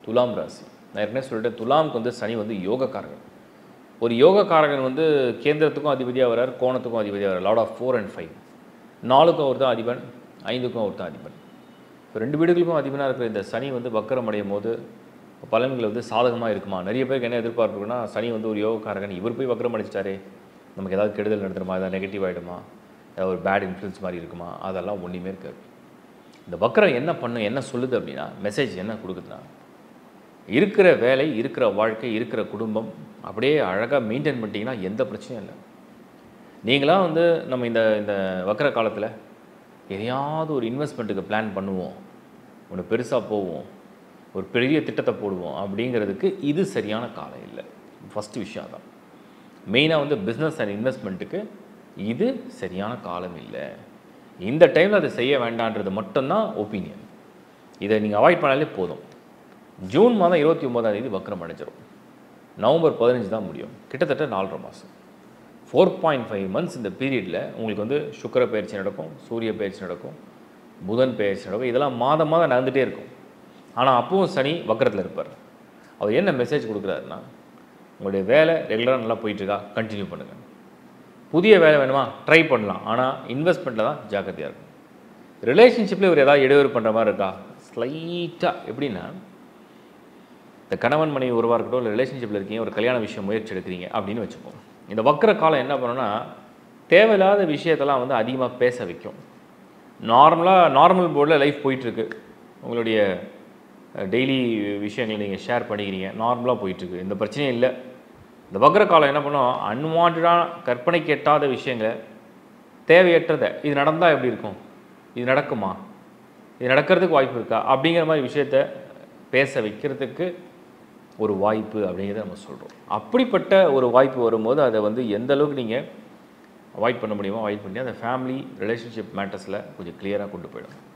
துலாம் ராசி நான் ஏற்கனவே சொல்லிட்டேன் துலாமுக்கு வந்து சனி வந்து யோகக்காரகன் ஒரு யோகக்காரகன் வந்து கேந்திரத்துக்கும் அதிபதியாக வரார் கோணத்துக்கும் அதிபதியாக வரார் lord of four and five நாலுக்கும் அவர் தான் அதிபன் ஐந்துக்கும் அவர் தான் அதிபன் இப்போ ரெண்டு வீடுகளுக்கும் அதிபனாக இருக்கிற இந்த சனி வந்து வக்கரம் அடையும் போது பலன்கள் வந்து சாதகமாக இருக்குமா நிறைய பேருக்கு என்ன எதிர்பார்ப்பு இருக்குன்னா சனி வந்து ஒரு யோகக்காரகன் இவர் போய் வக்கரம் அடிச்சிட்டாரே நமக்கு ஏதாவது கெடுதல் நடந்துருமா ஏதாவது நெகட்டிவ் ஆகிடுமா ஏதாவது ஒரு பேட் இன்ஃப்ளூயன்ஸ் மாதிரி இருக்குமா அதெல்லாம் ஒன்றுமே இருக்காது இந்த வக்கரம் என்ன பண்ணும் என்ன சொல்லுது அப்படின்னா மெசேஜ் என்ன கொடுக்குதுன்னா இருக்கிற வேலை இருக்கிற வாழ்க்கை இருக்கிற குடும்பம் அப்படியே அழகாக மெயின்டைன் பண்ணிட்டீங்கன்னா எந்த பிரச்சனையும் இல்லை நீங்களாம் வந்து நம்ம இந்த இந்த வக்கர காலத்தில் எதையாவது ஒரு இன்வெஸ்ட்மெண்ட்டுக்கு பிளான் பண்ணுவோம் ஒன்று பெருசாக போவோம் ஒரு பெரிய திட்டத்தை போடுவோம் அப்படிங்கிறதுக்கு இது சரியான காலம் இல்லை ஃபஸ்ட்டு விஷயம் தான் மெயினாக வந்து பிஸ்னஸ் அண்ட் இன்வெஸ்ட்மெண்ட்டுக்கு இது சரியான காலம் இல்லை இந்த டைமில் அதை செய்ய வேண்டான்றது மட்டும்தான் ஒப்பீனியன் இதை நீங்கள் அவாய்ட் பண்ணாலே போதும் ஜூன் மாதம் இருபத்தி ஒம்போதாம் தேதி வக்ரம் அடைஞ்சிரும் நவம்பர் பதினஞ்சு தான் முடியும் கிட்டத்தட்ட நாலரை மாதம் ஃபோர் பாயிண்ட் ஃபைவ் மந்த்ஸ் இந்த பீரியடில் உங்களுக்கு வந்து சுக்கிர பயிற்சி நடக்கும் சூரிய பயிற்சி நடக்கும் புதன் பயிற்சி நடக்கும் இதெல்லாம் மாதம் மாதம் நடந்துகிட்டே இருக்கும் ஆனால் அப்பவும் சனி வக்கரத்தில் இருப்பார் அவர் என்ன மெசேஜ் கொடுக்குறாருன்னா உங்களுடைய வேலை ரெகுலராக நல்லா போயிட்டுருக்கா கண்டினியூ பண்ணுங்கள் புதிய வேலை வேணுமா ட்ரை பண்ணலாம் ஆனால் இன்வெஸ்ட்மெண்ட்டில் தான் ஜாக்கிரதையாக இருக்கும் ரிலேஷன்ஷிப்பில் இவர் ஏதாவது இடையூறு பண்ணுற மாதிரி இருக்கா ஸ்லைட்டாக எப்படின்னா இந்த கணவன் மனைவி உருவாக இருக்கட்டும் இல்லை ரிலேஷன்ஷிப்பில் இருக்கீங்க ஒரு கல்யாண விஷயம் முயற்சி எடுக்கிறீங்க அப்படின்னு வச்சுப்போம் இந்த வக்கர காலம் என்ன பண்ணுன்னா தேவையில்லாத விஷயத்தெல்லாம் வந்து அதிகமாக பேச வைக்கும் நார்மலாக நார்மல் போர்டில் லைஃப் போயிட்டுருக்கு உங்களுடைய டெய்லி விஷயங்களை நீங்கள் ஷேர் பண்ணிக்கிறீங்க நார்மலாக போயிட்டுருக்கு இந்த பிரச்சனையும் இல்லை இந்த வக்ர காலம் என்ன பண்ணும் அன்வான்டான கற்பனை கெட்டாத விஷயங்களை தேவையற்றதை இது நடந்தால் எப்படி இருக்கும் இது நடக்குமா இது நடக்கிறதுக்கு வாய்ப்பு இருக்கா அப்படிங்கிற மாதிரி விஷயத்த பேச வைக்கிறதுக்கு ஒரு வாய்ப்பு அப்படிங்கிறத நம்ம சொல்கிறோம் அப்படிப்பட்ட ஒரு வாய்ப்பு வரும்போது அதை வந்து எந்த அளவுக்கு நீங்கள் அவாய்ட் பண்ண முடியுமோ அவாய்ட் பண்ணி அந்த ஃபேமிலி ரிலேஷன்ஷிப் மேட்டர்ஸில் கொஞ்சம் கிளியராக கொண்டு போயிடும்